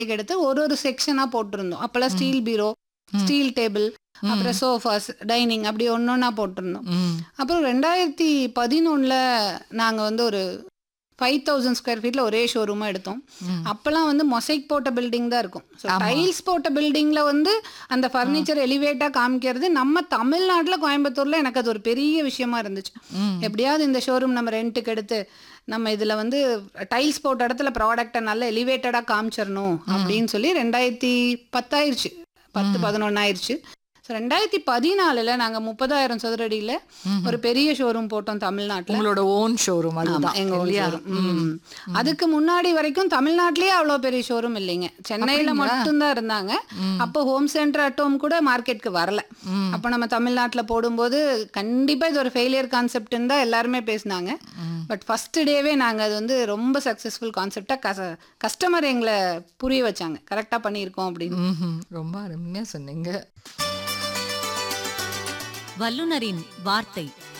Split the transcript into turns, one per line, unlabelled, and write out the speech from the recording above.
எடுத்து ஒரு ஒரு செக்ஷனா போட்டிருந்தோம் அப்பெல்லாம் ஸ்டீல் பீரோ ஸ்டீல் டேபிள் அப்புறம் சோஃபாஸ் டைனிங் அப்படி ஒன்னொன்னா போட்டிருந்தோம்
ம்
அப்புறம் ரெண்டாயிரத்தி பதினொன்னுல நாங்க வந்து ஒரு ஃபைவ் தௌசண்ட் ஸ்கொயர் ஃபீட்ல ஒரே ஷோரூமா எடுத்தோம்
ம்.
அப்பெல்லாம் வந்து மொசைக் போட்ட பில்டிங் தான் இருக்கும்
ஆமா.
டைல்ஸ் போட்ட பில்டிங்ல வந்து அந்த ஃபர்னிச்சர் எலிவேட்டா காமிக்கிறது நம்ம தமிழ்நாட்டுல கோயம்புத்தூர்ல எனக்கு அது ஒரு பெரிய விஷயமா இருந்துச்சு
ம்.
எப்படியாவது இந்த ஷோரூம் நம்ம ரெண்ட்டுக்கு எடுத்து நம்ம இதுல வந்து டைல்ஸ் போட்ட இடத்துல ப்ராடக்டை நல்ல எலிவேட்டடா காமிச்சிடணும் அப்படின்னு சொல்லி ரெண்டாயிரத்தி பத்தாயிருச்சு பத்து பதினொன்னு ஆயிருச்சு ஸோ ரெண்டாயிரத்தி பதினாலுல நாங்க முப்பதாயிரம் சதுரடியில ஒரு பெரிய ஷோரூம் போட்டோம் தமிழ்நாட்டுல
உங்களோட ஓன் ஷோரூம்
ஆமா,
அதுதான்
எங்க own
இல்லையா
showroom. ம். அதுக்கு முன்னாடி வரைக்கும் தமிழ்நாட்டிலேயே அவ்வளோ பெரிய ஷோரூம் இல்லைங்க சென்னையில மட்டும்தான் இருந்தாங்க அப்போ ஹோம் சென்டர் அட் ஹோம் கூட மார்க்கெட்டுக்கு வரல அப்போ நம்ம தமிழ்நாட்டில் போடும்போது கண்டிப்பா இது ஒரு ஃபெயிலியர் கான்செப்ட்னு தான் எல்லாருமே பேசினாங்க பட் ஃபர்ஸ்ட் டேவே நாங்க அது வந்து ரொம்ப சக்ஸஸ்ஃபுல் கான்செப்டாக கஸ்டமர் எங்களை புரிய வச்சாங்க கரெக்டா பண்ணியிருக்கோம் அப்படின்னு
ம்ஹும். ரொம்ப அருமையா சொன்னீங்க
வல்லுனரின் வார்த்தை